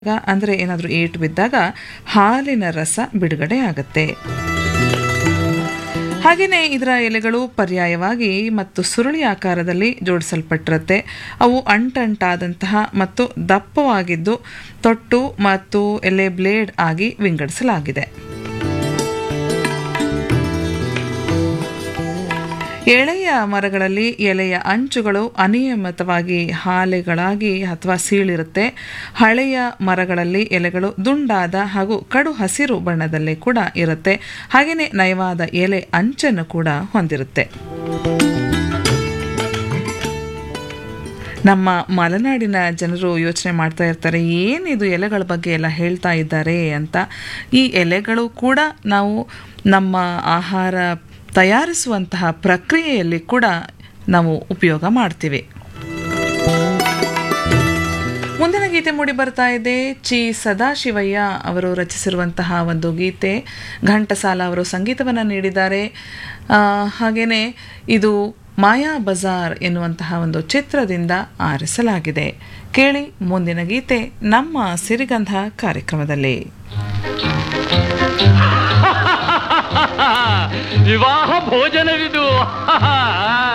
ಅಂದರೆ ಏನಾದರೂ ಏಟು ಬಿದ್ದಾಗ ಹಾಲಿನ ರಸ ಬಿಡುಗಡೆ ಆಗುತ್ತೆ ಹಾಗೆಯೇ ಇದರ ಎಲೆಗಳು ಪರ್ಯಾಯವಾಗಿ ಮತ್ತು ಸುರುಳಿ ಆಕಾರದಲ್ಲಿ ಜೋಡಿಸಲ್ಪಟ್ಟಿರುತ್ತೆ ಅವು ಅಂಟಂಟಾದಂತಹ ಮತ್ತು ದಪ್ಪವಾಗಿದ್ದು ತೊಟ್ಟು ಮತ್ತು ಎಲೆ ಬ್ಲೇಡ್ ಆಗಿ ವಿಂಗಡಿಸಲಾಗಿದೆ ಎಳೆಯ ಮರಗಳಲ್ಲಿ ಎಲೆಯ ಅಂಚುಗಳು ಅನಿಯಮಿತವಾಗಿ ಹಾಲೆಗಳಾಗಿ ಅಥವಾ ಸೀಳಿರುತ್ತೆ ಹಳೆಯ ಮರಗಳಲ್ಲಿ ಎಲೆಗಳು ದುಂಡಾದ ಹಾಗೂ ಕಡು ಹಸಿರು ಬಣ್ಣದಲ್ಲಿ ಕೂಡ ಇರುತ್ತೆ ಹಾಗೆಯೇ ನಯವಾದ ಎಲೆ ಅಂಚನ್ನು ಕೂಡ ಹೊಂದಿರುತ್ತೆ ನಮ್ಮ ಮಲೆನಾಡಿನ ಜನರು ಯೋಚನೆ ಮಾಡ್ತಾ ಇರ್ತಾರೆ ಏನಿದು ಎಲೆಗಳ ಬಗ್ಗೆ ಎಲ್ಲ ಹೇಳ್ತಾ ಇದ್ದಾರೆ ಅಂತ ಈ ಎಲೆಗಳು ಕೂಡ ನಾವು ನಮ್ಮ ಆಹಾರ ತಯಾರಿಸುವಂತಹ ಪ್ರಕ್ರಿಯೆಯಲ್ಲಿ ಕೂಡ ನಾವು ಉಪಯೋಗ ಮಾಡ್ತೀವಿ ಮುಂದಿನ ಗೀತೆ ಮೂಡಿ ಬರ್ತಾ ಇದೆ ಚಿ ಸದಾಶಿವಯ್ಯ ಅವರು ರಚಿಸಿರುವಂತಹ ಒಂದು ಗೀತೆ ಘಂಟಸಾಲ ಅವರು ಸಂಗೀತವನ್ನು ನೀಡಿದ್ದಾರೆ ಹಾಗೆಯೇ ಇದು ಮಾಯಾ ಬಜಾರ್ ಎನ್ನುವಂತಹ ಒಂದು ಚಿತ್ರದಿಂದ ಆರಿಸಲಾಗಿದೆ ಕೇಳಿ ಮುಂದಿನ ಗೀತೆ ನಮ್ಮ ಸಿರಿಗಂಧ ಕಾರ್ಯಕ್ರಮದಲ್ಲಿ ವಿವಾಹ ಭೋಜನವಿದು